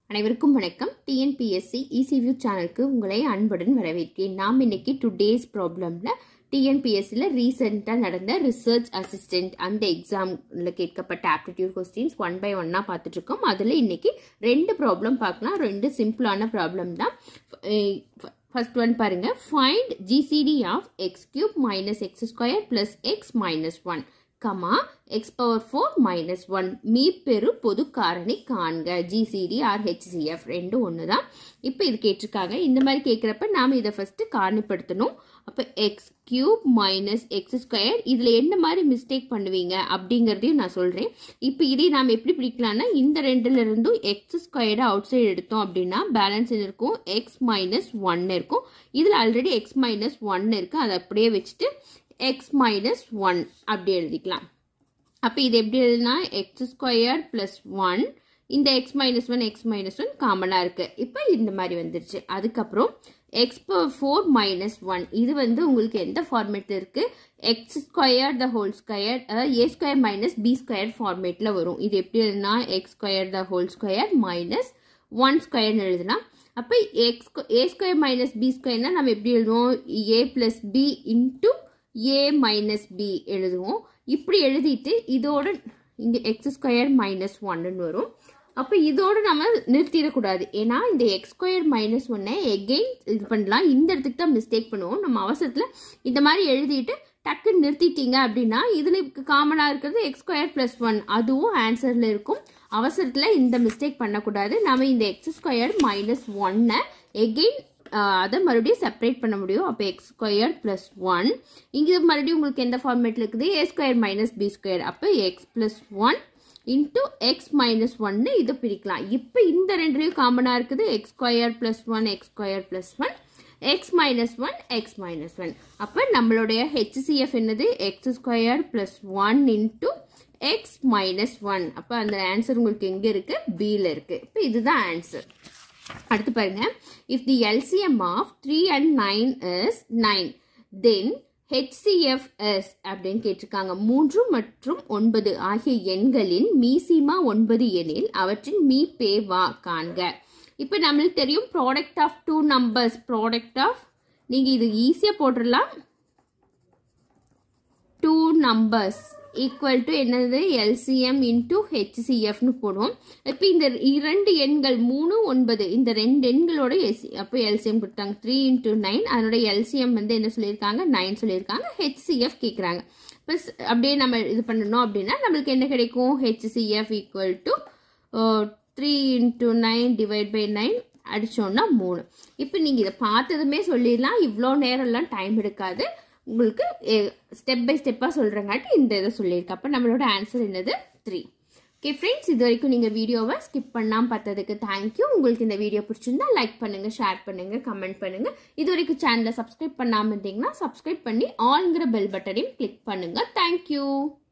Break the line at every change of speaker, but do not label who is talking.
அனைவருக்கும் வணக்கம் டிஎன்பிஎஸ்சி இசிவியூ சேனலுக்கு உங்களை அன்புடன் வரவேற்கிறேன் நாம் இன்னைக்கு டுடேஸ் ப்ராப்ளம்ல டிஎன்பிஎஸ்சியில் ரீசெண்டாக நடந்த ரிசர்ச் அசிஸ்டன்ட் அந்த எக்ஸாமில் கேட்கப்பட்ட ஆப்டிடியூட் கொஸ்டின்ஸ் ஒன் பை ஒன்னாக பார்த்துட்டு இருக்கோம் அதில் இன்னைக்கு ரெண்டு ப்ராப்ளம் பார்க்கலாம் ரெண்டு சிம்பிளான ப்ராப்ளம் தான் ஃபர்ஸ்ட் ஒன் பாருங்க find GCD of x cube minus x square plus x minus one comma x power four minus one மீப்பெரு பொது காரணி காண்க ஜிசிடி ஆர் ஹெச்சிஎஃப் ரெண்டும் ஒன்று தான் இப்போ இது கேட்டிருக்காங்க இந்த மாதிரி கேட்குறப்ப நாம் இதை ஃபஸ்ட்டு காரணிப்படுத்தணும் அப்போ x cube minus x square இதில் என்ன மாதிரி மிஸ்டேக் பண்ணுவீங்க அப்படிங்கிறதையும் நான் சொல்கிறேன் இப்போ இதை நாம் எப்படி பிடிக்கலாம்னா இந்த ரெண்டுல இருந்தும் எக்ஸ் ஸ்கொயர்டை அவுட் சைடு எடுத்தோம் அப்படின்னா பேலன்ஸ் இருக்கும் எக்ஸ் மைனஸ் ஒன் இருக்கும் இதில் ஆல்ரெடி எக்ஸ் மைனஸ் ஒன் இருக்குது அதை அப்படியே வச்சுட்டு எக்ஸ் மைனஸ் ஒன் அப்படி எழுதிக்கலாம் அப்போ இது எப்படி எழுதுனா எக்ஸ் ஸ்கொயர் ப்ளஸ் ஒன் இந்த x minus one x minus one காமனாக இருக்குது இப்போ இந்த மாதிரி வந்துருச்சு அதுக்கப்புறம் எக்ஸ் ஃபோர் மைனஸ் ஒன் இது வந்து உங்களுக்கு எந்த ஃபார்மேட்டில் இருக்குது x square the whole square a square minus b square ஃபார்மேட்டில் வரும் இது எப்படி எழுதுனா x square the whole square minus one ஸ்கொயர்னு எழுதுனா அப்போ x a square minus b ஸ்கொயர்னா நம்ம எப்படி எழுதுவோம் a plus b into a minus b எழுதுவோம் இப்படி எழுதிட்டு இதோட இங்கே எக்ஸ் ஸ்கொயர் மைனஸ் ஒன்னு வரும் அப்போ இதோடு நம்ம நிறுத்திடக்கூடாது ஏன்னா இந்த எக்ஸ் ஸ்கொயர் மைனஸ் ஒன்னை எகெயின் இது பண்ணலாம் இந்த இடத்துக்கு தான் மிஸ்டேக் பண்ணுவோம் நம்ம அவசரத்தில் இந்த மாதிரி எழுதிட்டு டக்குன்னு நிறுத்திட்டீங்க அப்படின்னா இதில் காமனாக இருக்கிறது எக்ஸ் ஸ்கொயர் ப்ளஸ் ஒன் அதுவும் ஆன்சரில் இருக்கும் அவசரத்தில் இந்த மிஸ்டேக் பண்ணக்கூடாது நம்ம இந்த எக்ஸ் ஸ்கொயர் மைனஸ் ஒன்னை எகெயின் அதை மறுபடியும் செப்பரேட் பண்ண முடியும் அப்போ எக்ஸ் ஸ்கொயர் ப்ளஸ் ஒன் இங்கே மறுபடியும் உங்களுக்கு எந்த ஃபார்மேட்டில் இருக்குது a square minus b square அப்போ x plus one into x minus ஒன்னு இதை பிரிக்கலாம் இப்போ இந்த ரெண்டுலேயும் காமனாக இருக்குது x square plus one x square plus one x minus one x minus one அப்போ நம்மளுடைய ஹெச்சிசிஎஃப் என்னது x square plus one into x minus one அப்போ அந்த ஆன்சர் உங்களுக்கு எங்கே இருக்குது பியில் இருக்குது இப்போ இதுதான் ஆன்சர் அடுத்து பாருங்க if the LCM of three and nine is nine then HCF is அப்படின்னு கேட்டிருக்காங்க மூன்று மற்றும் ஒன்பது ஆகிய எண்களின் மீசிமா ஒன்பது எனில் அவற்றின் மீ பே வா காண்க இப்போ நம்மளுக்கு தெரியும் product of two numbers product of நீங்கள் இது ஈஸியாக போட்டுடலாம் டூ நம்பர்ஸ் ஈக்குவல் டு என்னது எல்சிஎம் இன்டூ ஹெச்சிஎஃப்னு போடுவோம் இப்போ இந்த இரண்டு எண்கள் மூணு ஒன்பது இந்த ரெண்டு எண்களோட எஸ்சி அப்போ எல்சிஎம் கொடுத்தாங்க த்ரீ இன்டூ நைன் அதனோட எல்சிஎம் வந்து என்ன சொல்லியிருக்காங்க நைன் சொல்லியிருக்காங்க ஹெச்சிஎஃப் கேட்குறாங்க இப்போ அப்படியே நம்ம இது பண்ணணும் அப்படின்னா நம்மளுக்கு என்ன கிடைக்கும் HCF equal to three into nine divide by nine அடித்தோன்னா மூணு இப்போ நீங்கள் இதை பார்த்ததுமே சொல்லிடலாம் இவ்வளோ நேரம்லாம் டைம் எடுக்காது உங்களுக்கு ஸ்டெப் பை ஸ்டெப்பாக சொல்கிறங்காட்டி இந்த இதை சொல்லியிருக்கேன் அப்போ நம்மளோட ஆன்சர் என்னது த்ரீ ஓகே ஃப்ரெண்ட்ஸ் இது வரைக்கும் நீங்கள் வீடியோவை ஸ்கிப் பண்ணாமல் பார்த்ததுக்கு தேங்க்யூ உங்களுக்கு இந்த வீடியோ பிடிச்சிருந்தா லைக் பண்ணுங்கள் ஷேர் பண்ணுங்கள் கமெண்ட் பண்ணுங்கள் இது வரைக்கும் சேனலை சப்ஸ்கிரைப் பண்ணாமல் இருந்தீங்கன்னா சப்ஸ்கிரைப் பண்ணி ஆல்ங்கிற பெல் பட்டனையும் கிளிக் பண்ணுங்கள் தேங்க்யூ